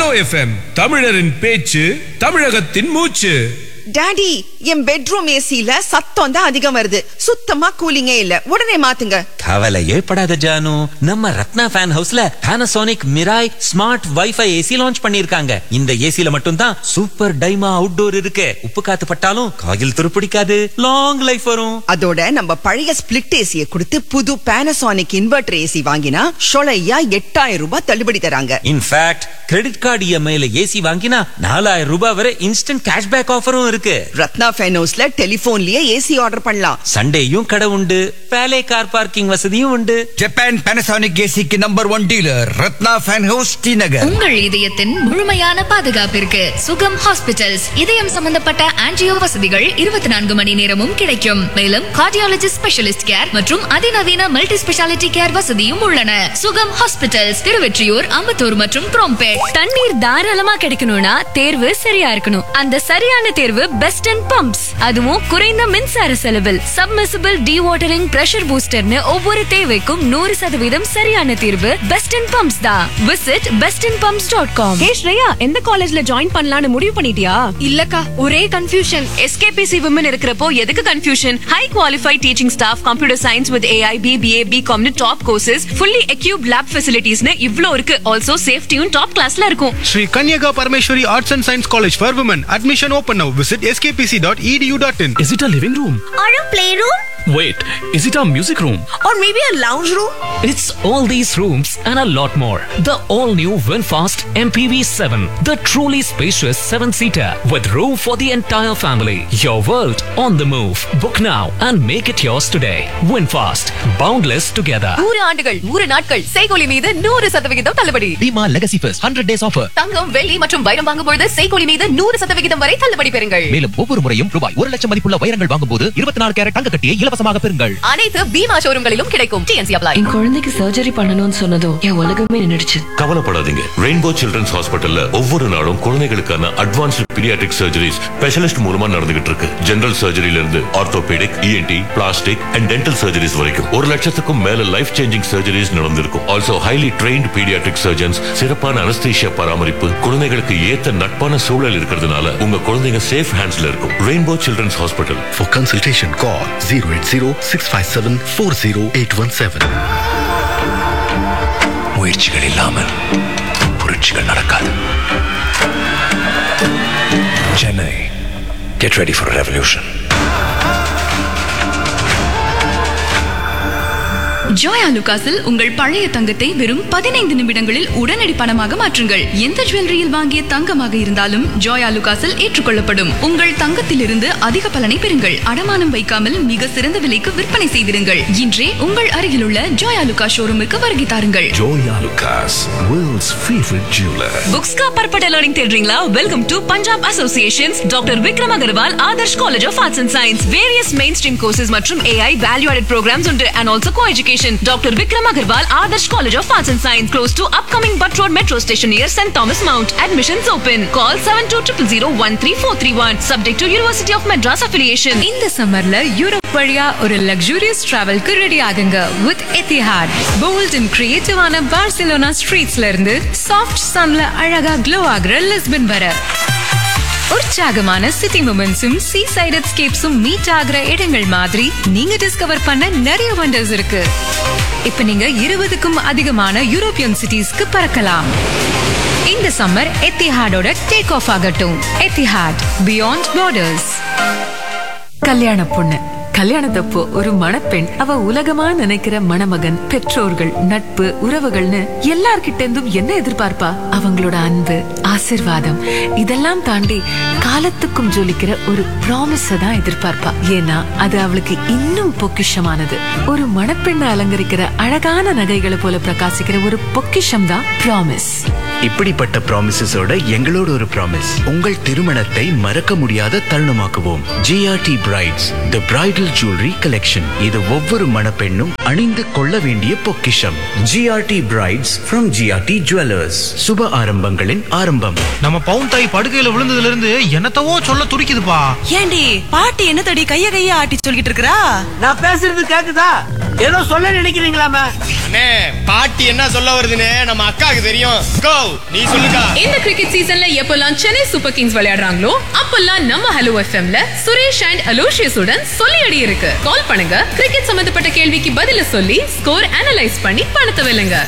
Hello FM தமிழரின் பேச்சு தமிழகத்தின் மூச்சு டாடி என் பெட்ரூம் ஏசில சத்தம் தான் அதிகம் வருது சுத்தமா கூலிங்கே இல்ல உடனே மாத்துங்க கவலையே படாத ஜானு நம்ம ரத்னா ஃபேன் ஹவுஸ்ல Panasonic Mirai smart wifi AC launch பண்ணிருக்காங்க இந்த ஏசில மட்டும் தான் சூப்பர் டைமா அவுட்டோர் இருக்கு உப்பு காத்து பட்டாலும் காயில் துருப்பிடிக்காது லாங் லைஃப் வரும் அதோட நம்ம பழைய ஸ்பிளிட் ஏசிய கொடுத்து புது பேனசானிக் இன்வெர்டர் ஏசி வாங்கினா ஷொலையா எட்டாயிரம் ரூபாய் தள்ளுபடி தராங்க இன்ஃபேக்ட் கிரெடிட் கார்டு இஎம்ஐல ஏசி வாங்கினா நாலாயிரம் ரூபாய் வரை இன்ஸ்டன்ட் கேஷ்பேக் ஆஃபரும் இருக்கு ரத்னா ஃபேன் ஹவுஸ்ல டெலிபோன்லயே ஏசி ஆர்டர் பண்ணலாம் சண்டேயும் கடை உண்டு பேலே கார் பார்க்கிங் வசதியும் உண்டு ஜப்பான் பேனசானிக் ஏசிக்கு number one dealer Ratna fan house Srinagar உங்கள் இதயத்தின் முழுமையான பாதுகாப்பிற்கு சுகம் ஹாஸ்பிட்டல்ஸ் இதயம் சம்பந்தப்பட்ட ஆன்ஜியோ வசதிகள் இருபத்தி நான்கு மணி நேரமும் கிடைக்கும் மேலும் கார்டியாலஜிஸ்ட் ஸ்பெஷலிஸ்ட் கேர் மற்றும் அதிநவீன மல்டி ஸ்பெஷாலிட்டி கேர் வசதியும் உள்ளன சுகம் ஹாஸ்பிட்டல்ஸ் திருவெற்றியூர் அம்பத்தூர் மற்றும் குரோம்பேட் தண்ணீர் தாராளமா கிடைக்கணும்னா தேர்வு சரியா இருக்கணும் அந்த சரியான தேர்வு பெஸ்ட் அண்ட் பம்ப்ஸ் அதுவும் குறைந்த மின்சார செலவில் சப்மிசிபிள் வாட்டரிங் பிரஷர் பூஸ்டர்னு ஒவ்வொரு தேவைக்கும் நூறு சதவீதம் சரியான தீர்வு பெஸ்ட் அண்ட் பம்ப்ஸ் தான் visit best and pumps dot com hey Shreya எந்த காலேஜ்ல ஜாயின் பண்ணலாம்னு முடிவு பண்ணிட்டியா இல்லக்கா ஒரே கன்ஃபியூஷன் எஸ்கேபிசி விமன் இருக்கிறப்போ எதுக்கு confusion high qualified teaching staff computer science with AI BBA பிகாம்னு top courses fully equip lab ஃபெசிலிட்டிஸ்னு இவ்ளோ இருக்கு ஆல்சோ சேஃப்டியும் டாப் கிளாஸ்ல இருக்கும் Sri Kanyaka Parameshwari Arts and Science College for Women. Admission open now. Visit skpc.edu.in. Is it a living room? Or a playroom? Wait, is it a music room? Or maybe a lounge room? It's all these rooms and a lot more. The all new Winfast MPV 7, the truly spacious 7 seater with room for the entire family. Your world on the move. Book now and make it yours today. Winfast, boundless together. நூறு ஆண்டுகள் நூறு நாட்கள் செய்கொலி மீது நூறு சதவிகிதம் தள்ளுபடி Bhima legacy first hundred days offer தங்கம் வெள்ளி மற்றும் வைரம் வாங்கும் பொழுது செய்கொலி மீது நூறு சதவிகிதம் வரை தள்ளுபடி பெறுங்கள் மேலும் ஒவ்வொரு முறையும் ரூபாய் ஒரு லட்சம் மதிப்புள்ள வைரங்கள் வாங்கும் போது இருபத்தி நாலு கேரட் தங்க கட்டியை இலவசமாக பெறுங்கள் அனைத்து பீமா ஷோரூம்களிலும் கிடைக்கும் டிஎன்சி அப்ளை என் குழந்தைக்கு சர்ஜரி பண்ணணும்னு சொன்னதும் என் உலகமே நின்னுடுச்சு கவலைப்படாதீங்க ரெயின்போ சில்ட்ரன்ஸ் ஹாஸ்பிட்டல்ல ஒவ்வொரு நாளும் குழந்தைகளுக்கான அட்வான்ஸ்டு பீடியாட்ரிக் சர்ஜரிஸ் ஸ்பெஷலிஸ்ட் மூலமா நடந்துகிட்டு இருக்கு ஜெனரல் சர்ஜரியில இருந்து orthopaedic ENT plastic and dental surgeries வரைக்கும் ஒரு லட்சத்துக்கும் மேல லைஃப் சேஞ்சிங் சர்ஜரிஸ் நடந்திருக்கும் also highly trained paediatric surgeons சிறப்பான அனஸ்தீஷியா பராமரிப்பு குழந்தைகளுக்கு ஏத்த நட்பான சூழல் இருக்கிறதுனால உங்க குழந்தைங்க சேஃப் ஹேண்ட்ஸ்ல இருக்கும் rainbow children's hospital For consultation, call 080 657 40817. முயற்சிகள் இல்லாமல் புரட்சிகள் நடக்காது Chennai get ready for revolution ஜோயா லுகாஸில் உங்கள் பழைய தங்கத்தை வெறும் பதினைந்து நிமிடங்களில் உடனடி பணமாக மாற்றுங்கள் எந்த ஜுவல்லரியில் வாங்கிய தங்கமாக இருந்தாலும் ஜோயா லுகாஸில் ஏற்றுக்கொள்ளப்படும் உங்கள் தங்கத்திலிருந்து அதிக பலனை பெறுங்கள் அடமானம் வைக்காமல் மிக சிறந்த விலைக்கு விற்பனை செய்திருங்கள் இன்றே உங்கள் அருகிலுள்ள ஜோயா லுகா ஷோரூமுக்கு வருகை தாருங்கள் Joyalukkas world's favourite jeweller books का परपट लर्निंग தேடுறீங்களா welcome to Punjab associations doctor Vikram Agarwal Adarsh college of arts and science various mainstream courses மற்றும் ஏஐ வேல்யூ ஆடட் ப்ரோக்ராம்ஸ் உண்டு and also co education doctor Vikram Agarwal Adarsh college of arts and science close to upcoming Butt road metro station near Saint Thomas Mount admissions open call seven two triple zero one three four three one subject to university of Madras affiliation இந்த சம்மர்ல Europe வழியா ஒரு luxurious டிராவல்க்கு ready ஆகுங்க with Etihad bold and கிரியேட்டிவான Barcelona ஸ்ட்ரீட்ஸ்ல இருந்து soft சன்ல அழகா க்ளோ ஆகுற லிஸ்பன் வர உற்சாகமான சிட்டி மூமெண்ட்ஸும் சீ சைட் எஸ்கேப்ஸும் மீட் ஆகுற இடங்கள் மாதிரி நீங்க டிஸ்கவர் பண்ண நிறைய வண்டர்ஸ் இருக்கு இப்ப நீங்க இருபதுக்கும் அதிகமான யூரோப்பியன் சிட்டிஸ்க்கு பறக்கலாம் இந்த சம்மர் எத்திஹாடோட டேக் ஆஃப் ஆகட்டும் எத்திஹாட் பியாண்ட் பார்டர்ஸ் கல்யாண பொண்ணு கல்யாணத்தப்போ ஒரு மணப்பெண் அவ உலகமா நினைக்கிற மணமகன் பெற்றோர்கள் நட்பு உறவுகள்னு எல்லார்கிட்ட இருந்தும் என்ன எதிர்பார்ப்பா அவங்களோட அன்பு ஆசிர்வாதம் இதெல்லாம் தாண்டி காலத்துக்கும் ஜொலிக்கிற ஒரு ப்ராமிஸ தான் எதிர்பார்ப்பா ஏன்னா அது அவளுக்கு இன்னும் பொக்கிஷமானது ஒரு மணப்பெண்ணை அலங்கரிக்கிற அழகான நகைகளை போல பிரகாசிக்கிற ஒரு பொக்கிஷம் தான் ப்ராமிஸ் இப்படிப்பட்ட ப்ராமிசஸோட எங்களோட ஒரு ப்ராமிஸ் உங்கள் திருமணத்தை மறக்க முடியாத தருணமாக்குவோம் GRT brides the bridal jewellery collection இது ஒவ்வொரு மணப்பெண்ணும் அணிந்து கொள்ள வேண்டிய பொக்கிஷம் GRT brides from GRT jewellers சுப ஆரம்பங்களின் ஆரம்பம் நம்ம பவுன் தாய் படுக்கையில விழுந்ததுல இருந்து என்னத்தவோ சொல்ல துடிக்குதுப்பா ஏண்டி பாட்டி என்ன தடி கைய கைய ஆட்டி சொல்லிட்டு இருக்கறா நான் பேசுறது கேக்குதா ஏதோ சொல்ல நினைக்கிறீங்களாமே அண்ணே பாட்டி என்ன சொல்ல வருதுன்னு நம்ம அக்காவுக்கு தெரியும் கோ நீ சொல்லுக்கா இந்த கிரிக்கெட் சீசன்ல எப்பெல்லாம் சென்னை சூப்பர் கிங்ஸ் விளையாடுறாங்களோ அப்பெல்லாம் நம்ம ஹலோ எஃப்எம்ல சுரேஷ் அண்ட் அலோஷியஸ் உடன் சொல்லி அடி இருக்கு கால் பண்ணுங்க கிரிக்கெட் சம்பந்தப்பட்ட கேள்விக்கு பதில சொல்லி ஸ்கோர் அனலைஸ் பண்ணி பணத்தை வெல்லுங்க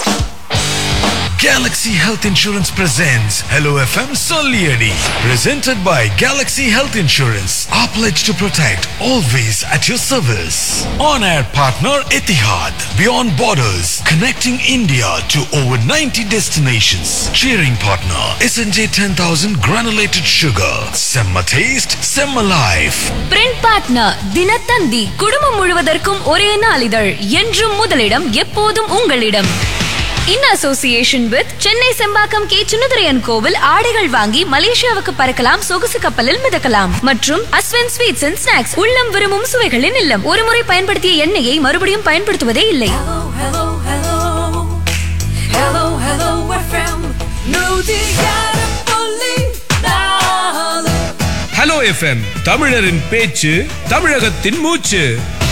Galaxy Health Insurance presents Hello FM Solieri. Presented by Galaxy Health Insurance. Our pledge to protect, always at your service. On air partner Etihad. Beyond borders, connecting India to over 90 destinations. Cheering partner SNJ 10000 granulated sugar. Semma taste, Semma life. Print partner Dinathanthi குடும்பம் முழுவதற்கும் ஒரே நாளிதழ் என்றும் முதலிடம் எப்போதும் உங்களிடம் in association with Chennai Sembakkam K சுனதுரையன் கோவில் ஆடைகள் வாங்கி மலேசியாவுக்கு பறக்கலாம் சொகுசு கப்பலில் மிதக்கலாம் மற்றும் அஸ்வன் ஸ்வீட்ஸ் அண்ட் ஸ்நாக்ஸ் உள்ளம் விரும்பும் சுவைகளின் இல்லம் ஒருமுறை பயன்படுத்திய எண்ணெயை மறுபடியும் பயன்படுத்துவதே இல்லை ஹலோ எஃப்எம் தமிழரின் பேச்சு தமிழகத்தின் மூச்சு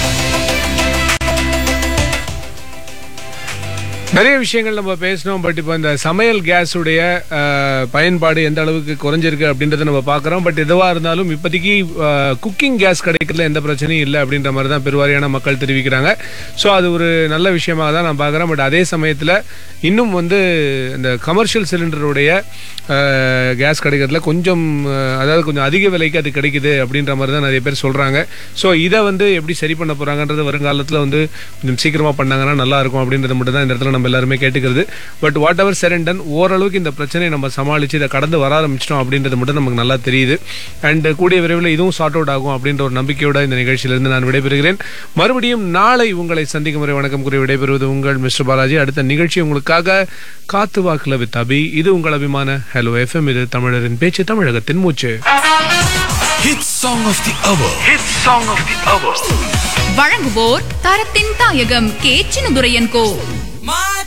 நிறைய விஷயங்கள் நம்ம பேசணும் பட் இப்போ இந்த சமையல் கேஸுடைய அஹ், பயன்பாடு எந்த அளவுக்கு குறைஞ்சிருக்கு அப்படின்றத நம்ம பார்க்குறோம் பட் எதுவாக இருந்தாலும் இப்போதைக்கு குக்கிங் கேஸ் கிடைக்கிறதுல எந்த பிரச்சனையும் இல்லை அப்படின்ற மாதிரி தான் பெருவாரியான மக்கள் தெரிவிக்கிறாங்க ஸோ அது ஒரு நல்ல விஷயமாக தான் நான் பார்க்குறேன் பட் அதே சமயத்தில் இன்னும் வந்து இந்த கமர்ஷியல் சிலிண்டருடைய கேஸ் கிடைக்கிறதுல கொஞ்சம் அஹ், அதாவது கொஞ்சம் அதிக விலைக்கு அது கிடைக்குது அப்படின்ற மாதிரி தான் நிறைய பேர் சொல்கிறாங்க ஸோ இதை வந்து எப்படி சரி பண்ண போகிறாங்கன்றது வருங்காலத்தில் வந்து கொஞ்சம் சீக்கிரமாக பண்ணாங்கன்னா நல்லா இருக்கும் அப்படின்றத மட்டும் தான் இந்த இடத்துல நம்ம எல்லாருமே கேட்டுக்கிறது பட் வாட் எவர் செரண்டன் ஓரளவுக்கு இந்த பிரச்சனையை நம்ம சமாளித்து இதை கடந்து வர ஆரம்பிச்சிட்டோம் அப்படின்றது மட்டும் நமக்கு நல்லா தெரியுது அண்ட் கூடிய விரைவில் இதுவும் சார்ட் அவுட் ஆகும் அப்படின்ற ஒரு நம்பிக்கையோட இந்த நிகழ்ச்சியிலிருந்து நான் விடைபெறுகிறேன் மறுபடியும் நாளை உங்களை சந்திக்கும் முறை வணக்கம் கூறி விடைபெறுவது உங்கள் மிஸ்டர் பாலாஜி அடுத்த நிகழ்ச்சி உங்களுக்காக காத்து வாக்குல வித் அபி இது உங்கள் அபிமான ஹலோ எஃப்எம் இது தமிழரின் பேச்சு தமிழகத்தின் மூச்சு Hit song of the hour. Hit song of the hour. வழங்குவோர் தரத்தின் தாயகம் கே சின்னதுரையன் கோ